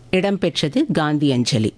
இடம்பெற்றது காந்தி அஞ்சலி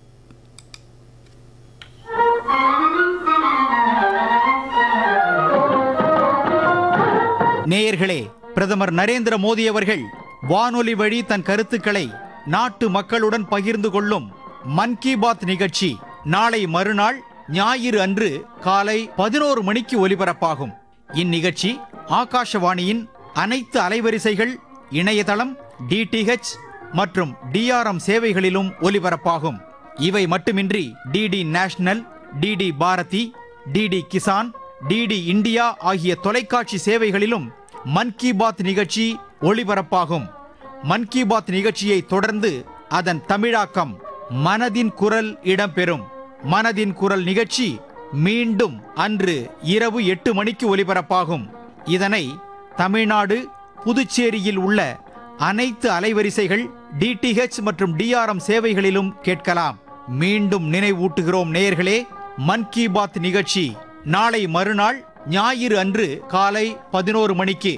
நேயர்களே பிரதமர் நரேந்திர மோடி அவர்கள் வானொலி வழி தன் கருத்துக்களை நாட்டு மக்களுடன் பகிர்ந்து கொள்ளும் மன் கி பாத் நிகழ்ச்சி நாளை மறுநாள் ஞாயிறு அன்று காலை பதினோரு மணிக்கு ஒலிபரப்பாகும் இந்நிகழ்ச்சி ஆகாஷவாணியின் அனைத்து அலைவரிசைகள் இணையதளம் டிடிஹெச் மற்றும் டிஆர்எம் சேவைகளிலும் ஒலிபரப்பாகும் இவை மட்டுமின்றி DD national DD Bharati DD Kisan DD India ஆகிய தொலைக்காட்சி சேவைகளிலும் மன் கி பாத் நிகழ்ச்சி ஒளிபரப்பாகும் மன் கி பாத் நிகழ்ச்சியை தொடர்ந்து அதன் தமிழாக்கம் மனதின் குரல் இடம்பெறும் மனதின் குரல் நிகழ்ச்சி மீண்டும் அன்று இரவு எட்டு மணிக்கு ஒலிபரப்பாகும் இதனை தமிழ்நாடு புதுச்சேரியில் உள்ள அனைத்து அலைவரிசைகள் டிடிஹெச் மற்றும் டிஆர்எம் சேவைகளிலும் கேட்கலாம் மீண்டும் நினைவூட்டுகிறோம் நேயர்களே மன் கி பாத் நிகழ்ச்சி நாளை மறுநாள் ஞாயிறு அன்று காலை பதினோரு மணிக்கு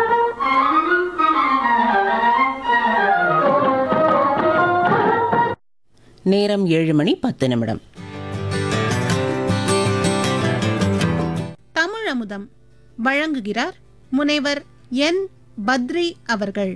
நேரம் ஏழு மணி பத்து நிமிடம் தமிழமுதம் வழங்குகிறார் முனைவர் என் பத்ரி அவர்கள்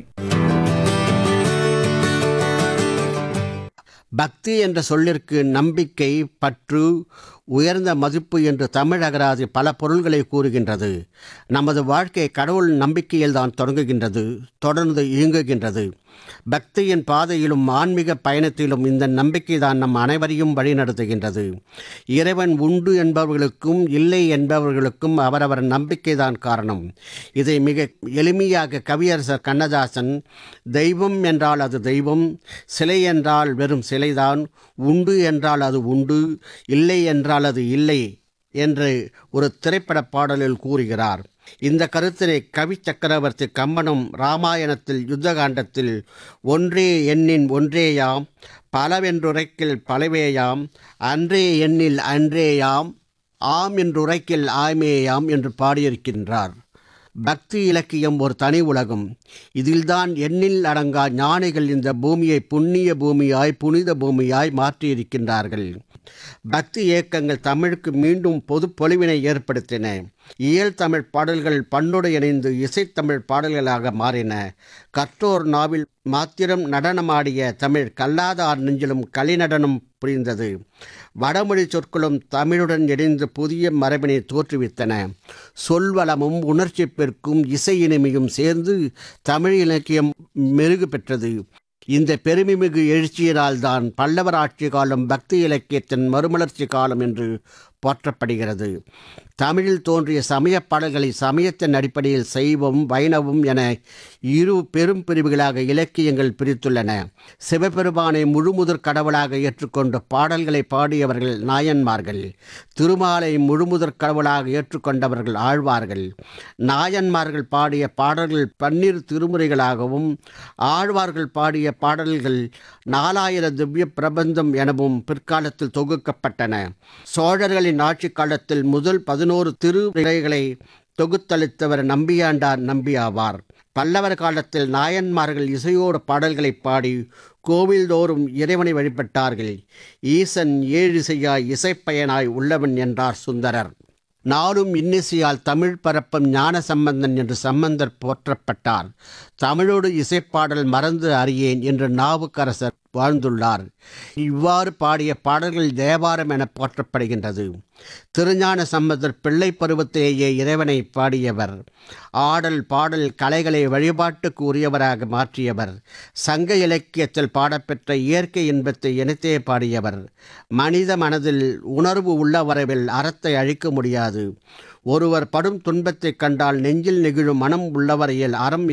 பக்தி என்ற சொல்லிற்கு நம்பிக்கை பற்று உயர்ந்த மதிப்பு என்று தமிழ் அகராதி பல பொருள்களை கூறுகின்றது நமது வாழ்க்கை கடவுள் நம்பிக்கையில்தான் தொடங்குகின்றது தொடர்ந்து இயங்குகின்றது பக்தியின் பாதையிலும் ஆன்மீக பயணத்திலும் இந்த நம்பிக்கை தான் நம் அனைவரையும் வழிநடத்துகின்றது இறைவன் உண்டு என்பவர்களுக்கும் இல்லை என்பவர்களுக்கும் அவரவர் நம்பிக்கைதான் காரணம் இதை மிக எளிமையாக கவியரசர் கண்ணதாசன் தெய்வம் என்றால் அது தெய்வம் சிலை என்றால் வெறும் சிலைதான் உண்டு என்றால் அது உண்டு இல்லை என்றால் அது இல்லை என்று ஒரு திரைப்பட பாடலில் கூறுகிறார் இந்த கருத்தினை கவி சக்கரவர்த்தி கம்பனும் ராமாயணத்தில் யுத்தகாண்டத்தில் ஒன்றே எண்ணின் ஒன்றேயாம் பலவென்றுரைக்கில் பலவேயாம் அன்றே எண்ணில் அன்றேயாம் ஆம் என்றுரைக்கில் ஆமேயாம் என்று பாடியிருக்கின்றார் பக்தி இலக்கியம் ஒரு தனி உலகம் இதில்தான் எண்ணில் அடங்கா ஞானிகள் இந்த பூமியை புண்ணிய பூமியாய் புனித பூமியாய் மாற்றியிருக்கின்றார்கள் பக்தி இயக்கங்கள் தமிழுக்கு மீண்டும் பொது பொலிவினை ஏற்படுத்தின இயல் தமிழ் பாடல்கள் பண்ணோடு இணைந்து இசைத்தமிழ் பாடல்களாக மாறின கற்றோர் நாவில் மாத்திரம் நடனமாடிய தமிழ் கல்லாதார் நெஞ்சிலும் கலிநடனம் புரிந்தது வடமொழி சொற்களும் தமிழுடன் இணைந்து புதிய மரபினை தோற்றுவித்தன சொல்வளமும் உணர்ச்சி பெருக்கும் இசை இனிமையும் சேர்ந்து தமிழ் இலக்கியம் மெருகு பெற்றது இந்த பெருமைமிகு எழுச்சியினால்தான் பல்லவர் ஆட்சி காலம் பக்தி இலக்கியத்தின் மறுமலர்ச்சி காலம் என்று போற்றப்படுகிறது தமிழில் தோன்றிய சமயப் பாடல்களை சமயத்தின் அடிப்படையில் சைவம் வைணவம் என இரு பெரும் பிரிவுகளாக இலக்கியங்கள் பிரித்துள்ளன சிவபெருமானை முழுமுதற் கடவுளாக ஏற்றுக்கொண்டு பாடல்களை பாடியவர்கள் நாயன்மார்கள் திருமாலை முழுமுதற் கடவுளாக ஏற்றுக்கொண்டவர்கள் ஆழ்வார்கள் நாயன்மார்கள் பாடிய பாடல்கள் பன்னிரு திருமுறைகளாகவும் ஆழ்வார்கள் பாடிய பாடல்கள் நாலாயிர திவ்ய பிரபந்தம் எனவும் பிற்காலத்தில் தொகுக்கப்பட்டன சோழர்களின் ஆட்சி காலத்தில் முதல் பதினோரு திருவிழைகளை தொகுத்தளித்தவர் நம்பியாண்டார் நம்பி ஆவார் பல்லவர் காலத்தில் நாயன்மார்கள் இசையோடு பாடல்களை பாடி கோவில்தோறும் இறைவனை வழிபட்டார்கள் ஈசன் ஏழிசையாய் இசைப்பயனாய் உள்ளவன் என்றார் சுந்தரர் நாளும் இன்னிசையால் தமிழ் பரப்பும் ஞான சம்பந்தன் என்று சம்பந்தர் போற்றப்பட்டார் தமிழோடு இசைப்பாடல் மறந்து அறியேன் என்று நாவுக்கரசர் வாழ்ந்துள்ளார் இவ்வாறு பாடிய பாடல்கள் தேவாரம் என போற்றப்படுகின்றது திருஞான சம்பந்தர் பிள்ளை பருவத்திலேயே இறைவனை பாடியவர் ஆடல் பாடல் கலைகளை வழிபாட்டுக்கு உரியவராக மாற்றியவர் சங்க இலக்கியத்தில் பாடப்பெற்ற இயற்கை இன்பத்தை இணைத்தே பாடியவர் மனித மனதில் உணர்வு உள்ள வரவில் அறத்தை அழிக்க முடியாது ஒருவர் படும் துன்பத்தைக் கண்டால் நெஞ்சில் நெகிழும் மனம் உள்ளவரையில் அறம்